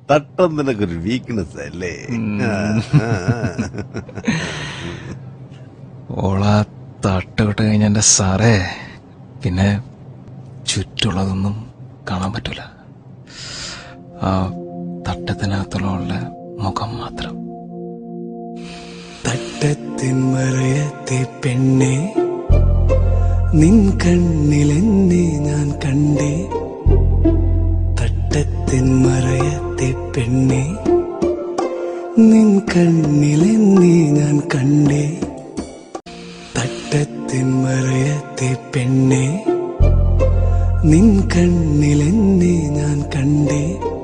തട്ടം നിനക്കൊരു വീക്ക്നെസ് അല്ലേ ആ, ആ, ആ. ഓള തട്ടുകൊട്ട് കഴിഞ്ഞ എന്റെ സാറേ പിന്നെ ചുറ്റുള്ളതൊന്നും കാണാൻ പറ്റൂല ആ തട്ടത്തിനകത്തുള്ള മുഖം മാത്രം തട്ടത്തിൻ മറയത്തെ പെണ്ണെ നിൻ കണ്ണിലെന്നെ ഞാൻ കണ്ടേ തട്ടത്തിൻ മറയത്തെ പെണ്ണെ നിൻ കണ്ണിലെന്നെ ഞാൻ കണ്ടേ തട്ടത്തിൻ മറയത്തെ പെണ്ണെ നിൻ കണ്ണിലെന്നെ ഞാൻ കണ്ടേ